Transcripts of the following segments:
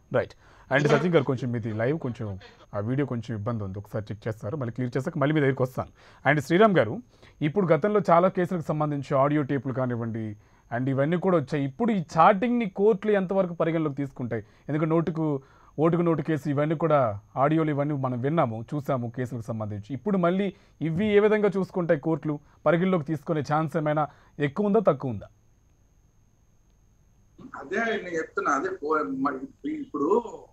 Right and Sachin గారు కొంచెం మీది లైవ్ కొంచెం ఆ వీడియో కొంచెం ఇబ్బంది ఉంది ఒకసారి చెక్ చేస్తారు మళ్ళీ క్లియర్ చేస్తాక మళ్ళీ మీ దగ్గరికి వస్తాను అండ్ శ్రీరామ్ గారు ఇప్పుడు గతంలో చాలా కేసులకు సంబంధించి ఆడియో టేపులు కానివ్వండి అండ్ ఇవన్నీ కూడా వచ్చాయి ఇప్పుడు ఈ చాటింగ్ని కోర్టులు ఎంతవరకు పరిగణలోకి తీసుకుంటాయి ఎందుకంటే నోటుకు ఓటుకు నోటు కేసు ఇవన్నీ కూడా ఆడియోలు ఇవన్నీ మనం విన్నాము చూసాము కేసులకు సంబంధించి ఇప్పుడు మళ్ళీ ఇవి ఏ విధంగా చూసుకుంటాయి కోర్టులు పరిగణలోకి తీసుకునే ఛాన్స్ ఏమైనా ఎక్కువ ఉందా తక్కువ ఉందా అదే నేను చెప్తున్నా అదే పో- మరి ఇప్పుడు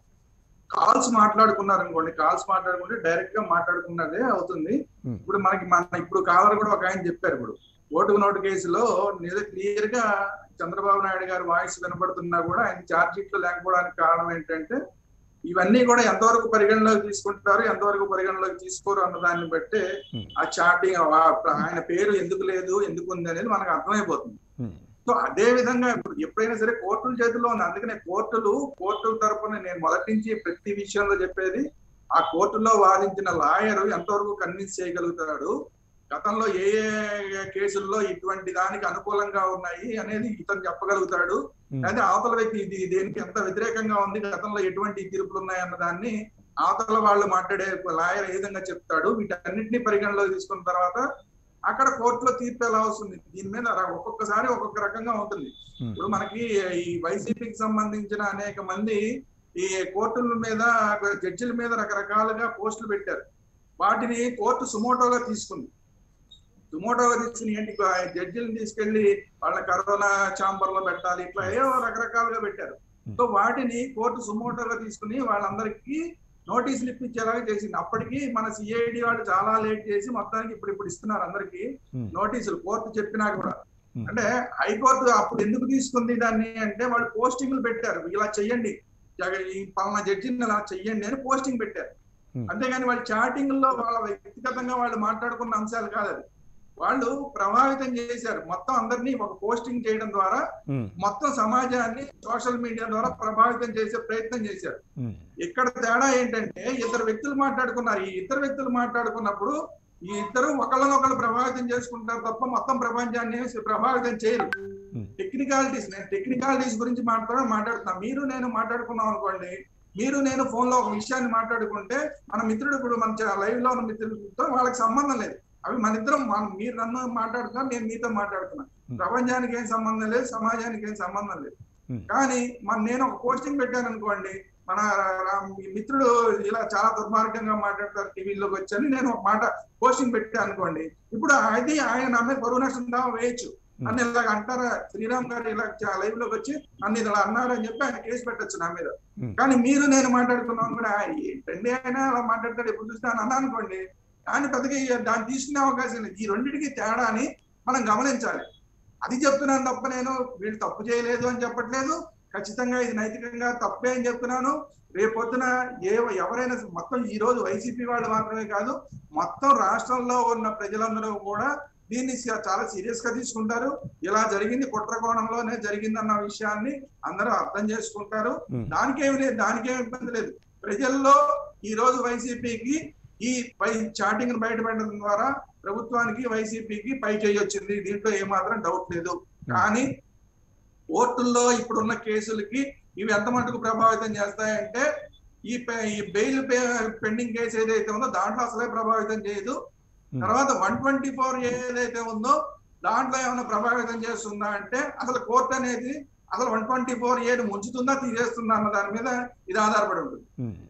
కాల్స్ మాట్లాడుకున్నారు అనుకోండి కాల్స్ మాట్లాడుకుంటే డైరెక్ట్ గా మాట్లాడుకున్నదే అవుతుంది Hmm. ఇప్పుడు మనకి మన ఇప్పుడు కావాలి కూడా ఒక ఆయన చెప్పారు ఇప్పుడు ఓటుకు నోటు కేసులో నిజ క్లియర్ గా చంద్రబాబు నాయుడు గారి వాయిస్ వినపడుతున్నా కూడా ఆయన ఛార్జ్ షీట్ లో లేకపోవడానికి కారణం ఏంటంటే ఇవన్నీ కూడా ఎంతవరకు పరిగణలోకి తీసుకుంటారు ఎంతవరకు పరిగణలోకి తీసుకోరు అన్న దాన్ని బట్టి Hmm. ఆ చాటింగ్ ఆయన పేరు ఎందుకు లేదు ఎందుకు ఉంది అనేది మనకు అర్థమైపోతుంది Hmm. సో అదే విధంగా ఇప్పుడు ఎప్పుడైనా సరే కోర్టుల చేతిలో ఉంది అందుకనే కోర్టులు కోర్టుల తరపున నేను మొదటి నుంచి ప్రతి విషయంలో చెప్పేది ఆ కోర్టులో వాదించిన లాయర్ ఎంతవరకు కన్విన్స్ చేయగలుగుతాడు గతంలో ఏ ఏ కేసుల్లో ఇటువంటి దానికి అనుకూలంగా ఉన్నాయి అనేది ఇతను చెప్పగలుగుతాడు Hmm. అదే అవతల వ్యక్తి ఇది దేనికి ఎంత వ్యతిరేకంగా ఉంది గతంలో ఎటువంటి తీర్పులు ఉన్నాయన్న దాన్ని అవతల వాళ్ళు మాట్లాడే లాయర్ ఏ విధంగా చెప్తాడు వీటన్నిటిని పరిగణలోకి తీసుకున్న తర్వాత అక్కడ కోర్టులో తీర్పు ఎలా వస్తుంది దీని మీద ర- ఒక్కొక్కసారి ఒక్కొక్క రకంగా ఉంటుంది Hmm. ఇప్పుడు మనకి ఈ వైసీపీకి సంబంధించిన అనేక మంది ఈ కోర్టుల మీద జడ్జిల మీద రకరకాలుగా పోస్టులు పెట్టారు వాటిని కోర్టు సుమోటోగా తీసుకుంది సుమోటోగా తీసుకుని ఏంటి ఆ జడ్జిలను తీసుకెళ్లి వాళ్ళ కరోనా ఛాంబర్ లో పెట్టాలి ఇట్లా ఏవో రకరకాలుగా పెట్టారు సో వాటిని కోర్టు సుమోటోగా తీసుకుని వాళ్ళందరికీ నోటీసులు ఇప్పించేలాగా చేసింది అప్పటికి మన సిఐడి వాళ్ళు చాలా లేట్ చేసి మొత్తానికి ఇప్పుడు ఇప్పుడు ఇస్తున్నారు అందరికి Hmm. నోటీసులు కోర్టు చెప్పినా కూడా Hmm. అంటే హైకోర్టు అప్పుడు ఎందుకు తీసుకుంది దాన్ని అంటే వాళ్ళు పోస్టింగ్లు పెట్టారు ఇలా చెయ్యండి జగ- ఈ పలానా జడ్జిని ఇలా చెయ్యండి అని పోస్టింగ్ పెట్టారు Hmm. అంతేగాని వాళ్ళు చాటింగ్ లో వాళ్ళ వ్యక్తిగతంగా వాళ్ళు మాట్లాడుకున్న అంశాలు కాదు అది వాళ్ళు ప్రభావితం చేశారు మొత్తం అందరినీ ఒక పోస్టింగ్ చేయడం ద్వారా Hmm. మొత్తం సమాజాన్ని సోషల్ మీడియా ద్వారా ప్రభావితం చేసే ప్రయత్నం చేశారు Hmm. ఇక్కడ తేడా ఏంటంటే ఇద్దరు వ్యక్తులు మాట్లాడుకున్నారు ఈ ఇద్దరు వ్యక్తులు మాట్లాడుకున్నప్పుడు ఈ ఇద్దరు ఒకళ్ళనొకళ్ళు ప్రభావితం చేసుకుంటారు తప్ప మొత్తం ప్రపంచాన్ని ప్రభావితం చేయరు Hmm. టెక్నికాలిటీస్ నేను టెక్నికాలిటీస్ గురించి మాట్లాడ మాట్లాడుతున్నా మీరు నేను మాట్లాడుకున్నాం అనుకోండి మీరు నేను ఫోన్ లో ఒక విషయాన్ని మాట్లాడుకుంటే మన మిత్రుడు ఇప్పుడు మన లైవ్ లో ఉన్న మిత్రులతో వాళ్ళకి సంబంధం లేదు అవి మన ఇద్దరం మన- మీరు నన్ను మాట్లాడుతున్నారు నేను మీతో మాట్లాడుతున్నా Hmm. ప్రపంచానికి ఏం సంబంధం లేదు సమాజానికి ఏం సంబంధం లేదు Hmm. కానీ మన నేను ఒక పోస్టింగ్ పెట్టాను అనుకోండి మన రా- మీ మిత్రుడు ఇలా చాలా దుర్మార్గంగా మాట్లాడతారు టీవీలోకి వచ్చని నేను ఒక మాట పోస్టింగ్ పెట్టాను అనుకోండి ఇప్పుడు అది ఆయన నా మీద పరువు నష్టం దావా వేయచ్చు అని ఇలాగ అంటారా శ్రీరామ్ గారు ఇలా లైవ్ లోకి వచ్చి నన్ను ఇలా అన్నారు అని చెప్పి ఆయన కేసు పెట్టచ్చు నా మీద Hmm. కానీ మీరు నేను మాట్లాడుకున్నాం కూడా ఏంటండి ఆయన అలా మాట్లాడతాడు ఎప్పుడు చూస్తాను అన్నా అనుకోండి దాన్ని పెద్దగా ఈ- దాన్ని తీసుకునే అవకాశం లేదు ఈ రెండింటికి తేడాని మనం గమనించాలి అది చెప్తున్నాను తప్ప నేను వీళ్ళు తప్పు చేయలేదు అని చెప్పట్లేదు ఖచ్చితంగా ఇది నైతికంగా తప్పే అని చెప్తున్నాను రేపొద్దున ఏ ఎవరైనా మొత్తం ఈ రోజు వైసీపీ వాళ్ళు మాత్రమే కాదు మొత్తం రాష్ట్రంలో ఉన్న ప్రజలందరూ కూడా దీన్ని స- చాలా సీరియస్ గా తీసుకుంటారు ఇలా జరిగింది కుట్ర కోణంలోనే జరిగిందన్న విషయాన్ని అందరూ అర్థం చేసుకుంటారు Hmm. దానికేమి లేదు దానికేమి ఇబ్బంది లేదు ప్రజల్లో ఈ రోజు వైసీపీకి ఈ పై చాటింగ్ బయటపడడం ద్వారా ప్రభుత్వానికి వైసీపీకి పై చేయి వచ్చింది దీంట్లో ఏమాత్రం డౌట్ లేదు కానీ కోర్టుల్లో ఇప్పుడున్న కేసులకి ఇవి ఎంత మటుకు ప్రభావితం చేస్తాయంటే ఈ పె- ఈ బెయిల్ పెండింగ్ కేసు ఏదైతే ఉందో దాంట్లో అసలే ప్రభావితం చేయదు Hmm. తర్వాత వన్ ట్వంటీ ఫోర్ ఏదైతే ఉందో దాంట్లో ఏమైనా ప్రభావితం చేస్తుందా అంటే అసలు కోర్టు అనేది అసలు వన్ ట్వంటీ ఫోర్ ఏడు ముంచుతుందా తీసేస్తుందా అన్న దాని మీద ఇది ఆధారపడి ఉంటుంది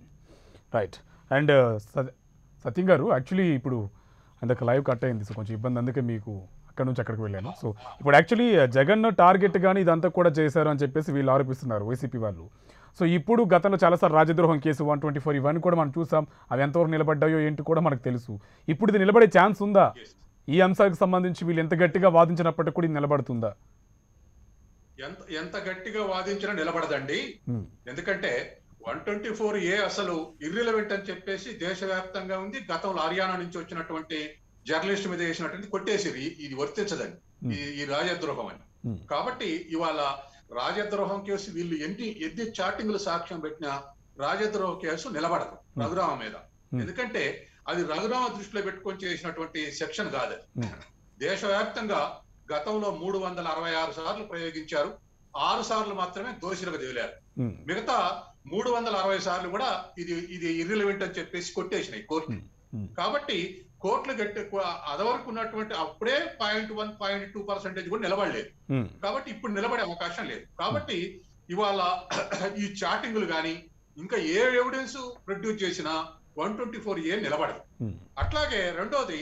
రైట్ అండ్ సత్యం గారు యాక్చువల్లీ ఇప్పుడు అందుకు లైవ్ కట్ అయింది సో కొంచెం ఇబ్బంది అందుకే మీకు అక్కడ నుంచి అక్కడికి వెళ్ళాను సో ఇప్పుడు యాక్చువల్లీ జగన్ టార్గెట్ కానీ ఇదంతా కూడా చేశారు అని చెప్పేసి వీళ్ళు ఆరోపిస్తున్నారు వైసీపీ వాళ్ళు సో ఇప్పుడు గతంలో చాలాసార్లు రాజద్రోహం కేసు వన్ ట్వంటీ ఫోర్ ఇవన్నీ కూడా మనం చూసాం అవి ఎంతవరకు నిలబడ్డాయో ఏంటి కూడా మనకు తెలుసు ఇప్పుడు ఇది నిలబడే ఛాన్స్ ఉందా ఈ అంశాలకు సంబంధించి వీళ్ళు ఎంత గట్టిగా వాదించినప్పటికీ కూడా ఇది నిలబడుతుందా ఎంత ఎంత గట్టిగా వాదించినా నిలబడదండి Hmm. ఎందుకంటే వన్ ట్వంటీ ఫోర్ ఏ అసలు ఇర్రిలవెంట్ అని చెప్పేసి దేశవ్యాప్తంగా ఉంది గతంలో హర్యానా నుంచి వచ్చినటువంటి జర్నలిస్ట్ మీద వేసినటువంటి కొట్టేసిరి ఇది వర్తించదండి ఈ ఈ రాజద్రోహం అని Hmm. కాబట్టి ఇవాళ రాజద్రోహం కేసు వీళ్ళు ఎన్ని ఎన్ని చాటింగ్లు సాక్ష్యం పెట్టినా రాజద్రోహ కేసు నిలబడదు రఘురామ మీద Hmm. ఎందుకంటే అది రఘురామ దృష్టిలో పెట్టుకొని చేసినటువంటి సెక్షన్ కాదు అది Hmm. దేశవ్యాప్తంగా గతంలో మూడు వందల అరవై ఆరు సార్లు ప్రయోగించారు ఆరు సార్లు మాత్రమే దోషులకు తేలారు Hmm. మిగతా మూడు వందల అరవై సార్లు కూడా ఇది ఇది ఇర్రిలవెంట్ అని చెప్పేసి కొట్టేసినాయి కోర్టు Hmm. Hmm. కాబట్టి కోర్టులు గట్టి అదవరకు ఉన్నటువంటి అప్పుడే point one point two percentage కూడా నిలబడలేదు ఉమ్, కాబట్టి ఇప్పుడు నిలబడే అవకాశం లేదు కాబట్టి ఇవాళ ఈ చాటింగ్లు కానీ ఇంకా ఏ ఎవిడెన్స్ ప్రొడ్యూస్ చేసినా వన్ ట్వంటీ ఫోర్ ఏ నిలబడదు ఉమ్, అట్లాగే రెండోది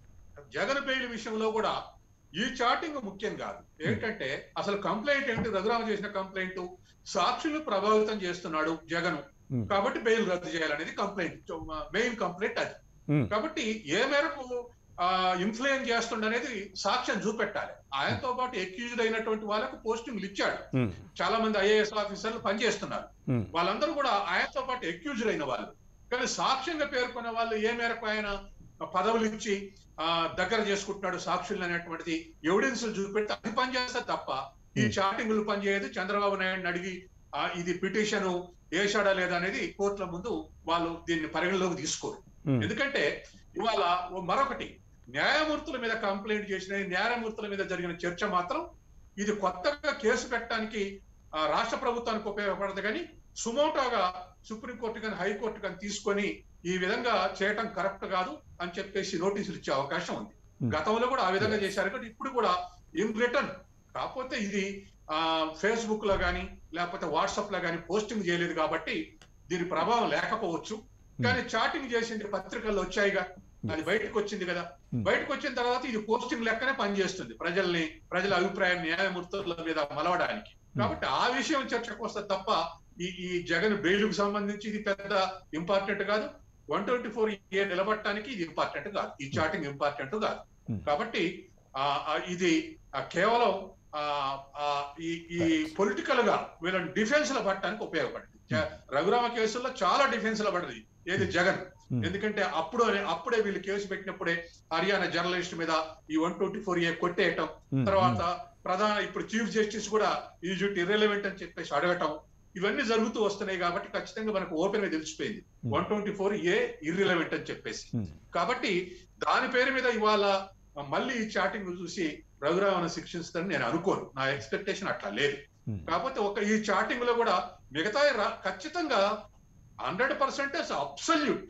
జగన్ బెయిల్ విషయంలో కూడా ఈ చాటింగ్ ముఖ్యం కాదు ఏంటంటే అసలు కంప్లైంట్ ఏంటి రఘురామ చేసిన కంప్లైంట్ సాక్షులు ప్రభావితం చేస్తున్నాడు జగన్ Hmm. కాబట్టి బెయిల్ రద్దు చేయాలనేది కంప్లైంట్ మెయిన్ కంప్లైంట్ అది ఉమ్, కాబట్టి ఏ మేరకు ఇన్ఫ్లుయెన్స్ చేస్తుండనేది సాక్ష్యం చూపెట్టాలి ఆయనతో పాటు ఎక్యూజ్డ్ అయినటువంటి వాళ్ళకు పోస్టింగ్లు ఇచ్చాడు ఉమ్, చాలా మంది ఐఏఎస్ ఆఫీసర్లు పనిచేస్తున్నారు ఉమ్, వాళ్ళందరూ కూడా ఆయనతో పాటు ఎక్యూజ్డ్ అయిన వాళ్ళు కానీ సాక్ష్యంగా పేర్కొన్న వాళ్ళు ఏ మేరకు ఆయన పదవులు ఇచ్చి ఆ, దగ్గర చేసుకుంటున్నాడు సాక్షులు అనేటువంటిది ఎవిడెన్స్ చూపెడితే అది పనిచేస్తే తప్ప ఈ Hmm. చాటింగ్లు పనిచేయదు చంద్రబాబు నాయుడు అడిగి ఆ, ఇది పిటిషన్ వేశాడా లేదా అనేది కోర్టుల ముందు వాళ్ళు దీన్ని పరిగణలోకి తీసుకోరు ఉమ్, ఎందుకంటే ఇవాళ ఓ మరొకటి న్యాయమూర్తుల మీద కంప్లైంట్ చేసిన న్యాయమూర్తుల మీద జరిగిన చర్చ మాత్రం ఇది కొత్తగా కేసు పెట్టడానికి ఆ, రాష్ట్ర ప్రభుత్వానికి ఉపయోగపడదు కానీ సుమోటోగా సుప్రీంకోర్టు కానీ హైకోర్టు కానీ తీసుకొని ఈ విధంగా చేయటం కరెక్ట్ కాదు అని చెప్పేసి నోటీసులు ఇచ్చే అవకాశం ఉంది Hmm. గతంలో కూడా ఆ విధంగా చేశారు కానీ ఇప్పుడు కూడా ఇన్ రిటర్న్ కాకపోతే ఇది ఫేస్బుక్ లో కానీ లేకపోతే వాట్సాప్ లో కానీ పోస్టింగ్ చేయలేదు కాబట్టి దీని ప్రభావం లేకపోవచ్చు కానీ చాటింగ్ చేసింది పత్రికల్లో వచ్చాయిగా అది బయటకు వచ్చింది కదా Hmm. బయటకు వచ్చిన తర్వాత ఇది పోస్టింగ్ లెక్కనే పనిచేస్తుంది ప్రజల్ని ప్రజల అభిప్రాయం న్యాయమూర్తుల మీద మలవడానికి కాబట్టి ఆ విషయం చర్చకు వస్తుంది తప్ప ఈ ఈ జగన్ బెయిల్కు సంబంధించి ఇది పెద్ద ఇంపార్టెంట్ కాదు వన్ ట్వంటీ ఫోర్ ఏ నిలబడటానికి ఇది ఇంపార్టెంట్ కాదు ఈ చాటింగ్ ఇంపార్టెంట్ కాదు Hmm. కాబట్టి ఆ, ఆ, ఇది ఆ, కేవలం ఆ, ఆ, ఈ ఈ పొలిటికల్ గా వీళ్ళని డిఫెన్స్ లో పట్టడానికి ఉపయోగపడింది జ- రఘురామ కేసుల్లో చాలా డిఫెన్స్ లో పడింది ఏది జగన్ Hmm. ఎందుకంటే అప్పుడు అప్పుడే వీళ్ళు కేసు పెట్టినప్పుడే హర్యానా జర్నలిస్ట్ మీద ఈ వన్ ట్వంటీ ఫోర్ ఏ కొట్టేయటం ఉమ్, తర్వాత ప్రధాన ఇప్పుడు చీఫ్ జస్టిస్ కూడా ఈ జుట్ ఇర్రెలవెంట్ అని చెప్పేసి అడగటం ఇవన్నీ జరుగుతూ వస్తున్నాయి కాబట్టి ఖచ్చితంగా మనకు ఓపెన్ గా తెలిసిపోయింది Hmm. One twenty four A irrelevant అని చెప్పేసి ఉమ్, కాబట్టి దాని పేరు మీద ఇవాళ మళ్ళీ ఈ చాటింగ్ చూసి రఘురామను శిక్షిస్తారని నేను అనుకోను నా ఎక్స్పెక్టేషన్ అట్లా లేదు ఉమ్, కాకపోతే ఒక ఈ చాటింగ్ లో కూడా మిగతా రా- ఖచ్చితంగా hundred percentage absolute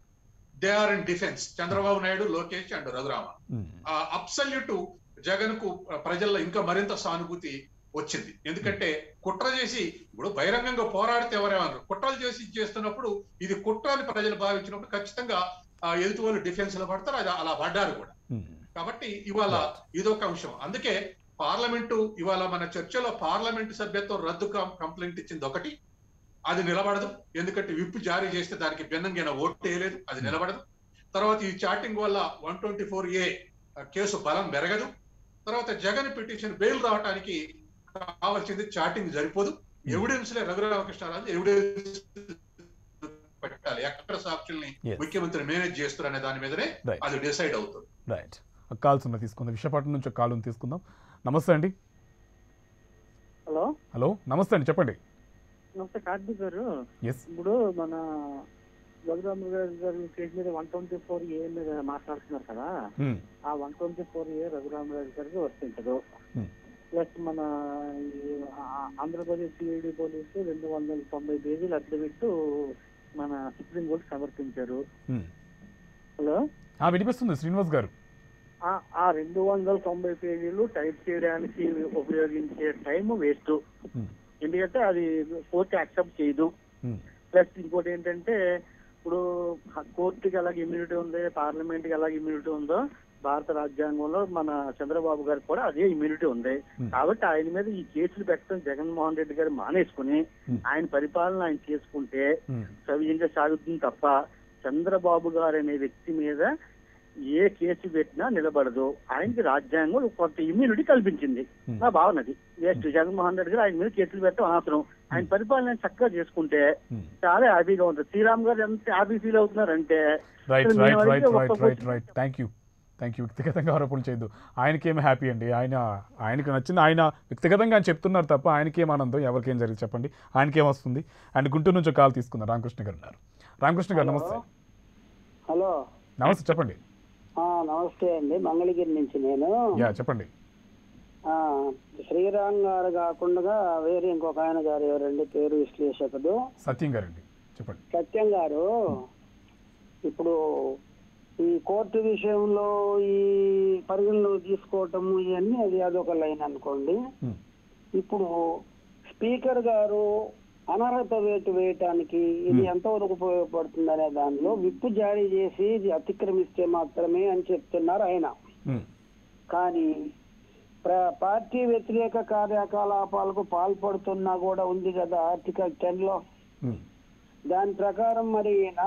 they are in defence Chandrababu Naidu Lokesh and Raghurama um, ఆ అబ్సల్యూట్ జగన్ కు ప్రజల్లో ఇంకా మరింత సానుభూతి వచ్చింది ఎందుకంటే కుట్ర చేసి ఇప్పుడు బహిరంగంగా పోరాడితే ఎవరేమన్నారు కుట్రలు చేసి చేస్తున్నప్పుడు ఇది కుట్ర అని ప్రజలు భావించినప్పుడు ఖచ్చితంగా ఆ ఎదుటి వాళ్ళు డిఫెన్స్ లో పడతారు అది అలా పడ్డారు కూడా ఉమ్, కాబట్టి ఇవాళ ఇదొక అంశం అందుకే పార్లమెంటు ఇవాళ మన చర్చలో పార్లమెంటు సభ్యత్వం రద్దు కం- కంప్లైంట్ ఇచ్చింది ఒకటి అది నిలబడదు ఎందుకంటే విప్ జారీ చేస్తే దానికి భిన్నంగా ఓటు వేయలేదు అది నిలబడదు తర్వాత ఈ చాటింగ్ వల్ల one twenty four A case బలం పెరగదు తర్వాత జగన్ పిటిషన్ బెయిల్ రావడానికి కావాల్సింది చాటింగ్ సరిపోదు ఎవిడెన్స్ లే రఘురామకృష్ణరాజు ఎవిడెన్స్ పెట్టాలి ఎక్కడ సాక్షుల్ని Yes. ముఖ్యమంత్రి మేనేజ్ చేస్తారు అనే దాని మీదనే Right. అది డిసైడ్ అవుతుంది రైట్ కాల్స్ ఉన్నాయి తీసుకుందాం విశాఖపట్నం నుంచి ఒక కాల్ ఉంది తీసుకుందాం నమస్తే అండి హలో హలో నమస్తే అండి చెప్పండి నమస్తే కార్తీక్ గారు ఎస్ ఇప్పుడు మన రఘురామ గారి గారి కేసు మీద వన్ ట్వంటీ ఫోర్ ఏ మీద మాట్లాడుతున్నారు కదా ఆ one twenty four A Raghuramaraju గారికి వర్తించదు Hmm. ప్లస్ మన ఈ ఆ- ఆంధ్రప్రదేశ్ సిఐడి పోలీసు రెండు వందల తొంభై పేజీలు అడ్డబెట్టు మన సుప్రీంకోర్టు సమర్పించారు హలో వినిపిస్తుంది శ్రీనివాస్ గారు ఆ- ఆ రెండు వందల తొంభై పేజీలు టైప్ చేయడానికి ఉపయోగించే టైం వేస్ట్ Hmm. ఎందుకంటే అది కోర్టు యాక్సెప్ట్ చేయదు Hmm. ప్లస్ ఇంకోటి ఏంటంటే ఇప్పుడు కోర్టుకి ఎలాగ ఇమ్యూనిటీ ఉంది పార్లమెంట్ కి ఎలాగ ఇమ్యూనిటీ ఉందో భారత రాజ్యాంగంలో మన చంద్రబాబు గారికి కూడా అదే ఇమ్యూనిటీ ఉంది Hmm. కాబట్టి ఆయన మీద ఈ కేసులు పెట్టడం జగన్మోహన్ రెడ్డి గారు మానేసుకుని Hmm. ఆయన పరిపాలన ఆయన చేసుకుంటే ఉమ్, సవ్యంగా సాగుతుంది తప్ప చంద్రబాబు గారు అనే వ్యక్తి మీద ఏ కేసు పెట్టినా నిలబడదు ఆయనకి రాజ్యాంగం కొంత ఇమ్యూనిటీ కల్పించింది Hmm. నా భావన అది వేస్ట్ జగన్మోహన్ రెడ్డి గారు ఆయన మీద కేసులు పెట్టడం అనవసరం ఆయన పరిపాలన ఆయన చక్కగా చేసుకుంటే ఉమ్. చాలా హ్యాపీగా ఉంటుంది శ్రీరామ్ గారు ఎంత హ్యాపీ ఫీల్ అవుతున్నారంటే రైట్ అసలు రైట్ మేము రైట్ అడిగితే రైట్ ఒక్క right question right thank you thank you వ్యక్తిగతంగా ఆరోపణలు చేయొద్దు ఆయనకేం హ్యాపీ అండి ఆయన ఆయనకి నచ్చింది ఆయన వ్యక్తిగతంగా ఆయన చెప్తున్నారు తప్ప ఆయనకేం ఆనందం ఎవరికేం జరిగింది చెప్పండి ఆయనకేం వస్తుంది అండ్ గుంటూరు నుంచి ఒక కాల్ తీసుకుందాం రామకృష్ణ గారు ఉన్నారు రామకృష్ణ గారు నమస్తే హలో నమస్తే చెప్పండి ఆ, నమస్తే అండి మంగళగిరి నుంచి నేను యా చెప్పండి ఆ, శ్రీరామ్ గారు కాకుండా వేరే ఇంకొక ఆయన గారు ఎవరండి పేరు విశ్లేషకుడు సత్యం గారండి చెప్పండి సత్యం గారు ఇప్పుడు ఈ కోర్టు విషయంలో ఈ పరిగణలో తీసుకోవటము ఇవన్నీ అది అదొక లైన్ అనుకోండి ఉమ్, ఇప్పుడు స్పీకర్ గారు అనర్హత వేటు వేయటానికి ఇది ఎంతవరకు ఉపయోగపడుతుంది అనే దానిలో విప్పు జారీ చేసి ఇది అతిక్రమిస్తే మాత్రమే అని చెప్తున్నారు ఆయన ఉమ్, కానీ ప్ర- పార్టీ వ్యతిరేక కార్యకలాపాలకు పాల్పడుతున్నా కూడా ఉంది కదా ఆర్టికల్ టెన్ లో ఉమ్, దాని ప్రకారం మరి ఈయన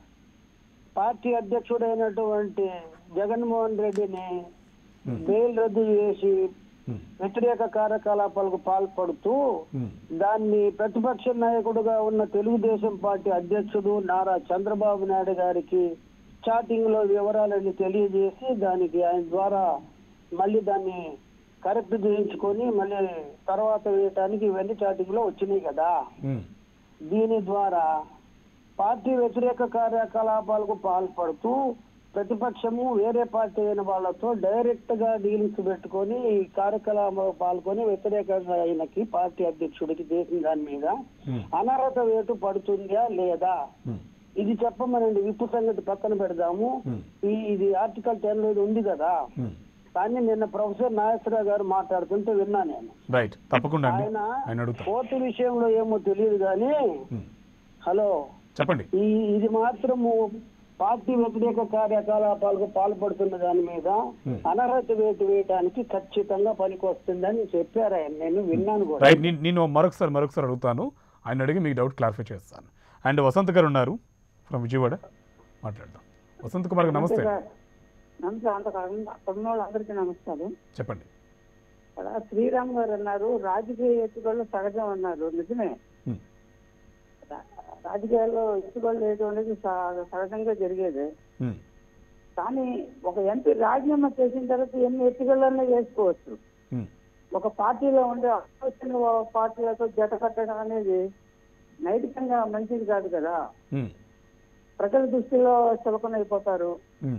పార్టీ అధ్యక్షుడైనటువంటి జగన్మోహన్ రెడ్డిని ఉమ్, బెయిల్ రద్దు చేసి ఉమ్, వ్యతిరేక కార్యకలాపాలకు పాల్పడుతూ ఉమ్, దాన్ని ప్రతిపక్ష నాయకుడుగా ఉన్న తెలుగుదేశం పార్టీ అధ్యక్షుడు నారా చంద్రబాబు నాయుడు గారికి చాటింగ్ లో వివరాలన్నీ తెలియజేసి దానికి ఆయన ద్వారా మళ్ళీ దాన్ని కరెక్ట్ చేయించుకొని మళ్ళీ తర్వాత వేయటానికి ఇవన్నీ చాటింగ్ లో వచ్చినాయి కదా ఉమ్, దీని ద్వారా పార్టీ వ్యతిరేక కార్యకలాపాలకు పాల్పడుతూ ప్రతిపక్షము వేరే పార్టీ అయిన వాళ్ళతో డైరెక్ట్ గా డీలింగ్స్ పెట్టుకొని ఈ కార్యకలాపాలు పాల్గొని వ్యతిరేకంగా ఆయనకి పార్టీ అధ్యక్షుడికి చేసిన దాని మీద ఉమ్, అనర్హత వేటు పడుతుందా లేదా ఉమ్, ఇది చెప్పమనండి విప్పు సంగతి పక్కన పెడదాము ఉమ్, ఈ ఇది ఆర్టికల్ టెన్ లో ఇది ఉంది కదా ఉమ్. కానీ నిన్న ప్రొఫెసర్ నాగేశ్వరరావు గారు మాట్లాడుతుంటే విన్నా నేను రైట్ తప్పకుండా అండి ఆయన ఆయన అడుగుతాను కోర్టు విషయంలో ఏమో తెలియదు కానీ ఉమ్, హలో చెప్పండి ఈ ఇది మాత్రము పార్టీ వ్యతిరేక కార్యకలాపాలకు పాల్పడుతున్న దాని మీద Hmm. అనర్హత వేటు వేయడానికి ఖచ్చితంగా పనికొస్తుందని చెప్పారు ఆయన నేను విన్నాను కూడా రైట్ నేను నేను మరొకసారి మరొకసారి అడుగుతాను ఆయన అడిగి మీకు డౌట్ క్లారిఫై చేస్తాను అండ్ వసంత్ గారు ఉన్నారు ఫ్రమ్ విజయవాడ మాట్లాడదాం వసంత్ కుమార్ గారు నమస్తే నమస్తే అంత అక్కడ ఉన్న వాళ్ళందరికీ నమస్కారం చెప్పండి ఇక్కడ శ్రీరామ్ గారు అన్నారు రాజకీయ ఎత్తుగడలు సహజం అన్నారు నిజమే Hmm. రా- రాజకీయాల్లో ఎత్తుగడలు వేయడం అనేది సహ- సహజంగా జరిగేది ఉమ్, కానీ ఒక ఎంపీ రాజీనామా చేసిన తర్వాత ఎన్ని ఎత్తుగడలన్నా చేసుకోవచ్చు ఉమ్, ఒక పార్టీలో ఉండే ఆలోచన పార్టీలతో జత కట్టడం అనేది నైతికంగా మంచిది కాదు కదా ఉమ్, ప్రజల దృష్టిలో చులకన అయిపోతారు ఉమ్,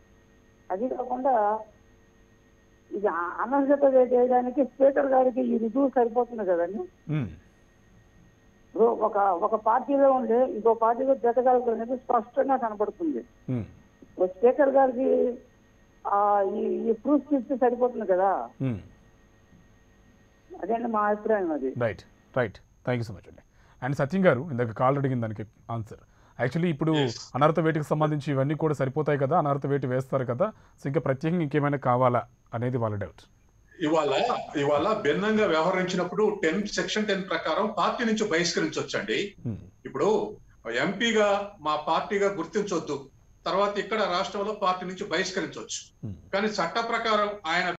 అది కాకుండా ఇది అ- అనర్హత చేయడానికి స్పీకర్ గారికి ఈ రుజువు సరిపోతుంది కదండి ఉమ్, ఇప్పుడు ఒక ఒక పార్టీలో ఉండి ఇంకో పార్టీలో జతగలదు అనేది స్పష్టంగా కనపడుతుంది ఉమ్, ఓ స్పీకర్ గారికి ఆ ఈ ఈ ప్రూఫ్ ఇస్తే సరిపోతుంది కదా ఉమ్. అదేంటి మా అభిప్రాయం అది right right thank you so much అండి అండ్ సత్యం గారు ఇందాక కాల్ అడిగిన దానికి ఆన్సర్ యాక్చువల్లీ ఇప్పుడు Yes. అనర్హత వేటికి సంబంధించి ఇవన్నీ కూడా సరిపోతాయి కదా అనర్హత వేటి వేస్తారు కదా సో ఇంకా ప్రత్యేకంగా ఇంకేమైనా కావాలా అనేది వాళ్ళ డౌట్ ఇవాళ ఇవాళ భిన్నంగా వ్యవహరించినప్పుడు టెన్ సెక్షన్ టెన్ ప్రకారం పార్టీ నుంచి బహిష్కరించవచ్చండి ఇప్పుడు ఎంపీగా మా పార్టీగా గుర్తించొద్దు తర్వాత ఇక్కడ రాష్ట్రంలో పార్టీ నుంచి బహిష్కరించవచ్చు కానీ చట్ట ప్రకారం ఆయన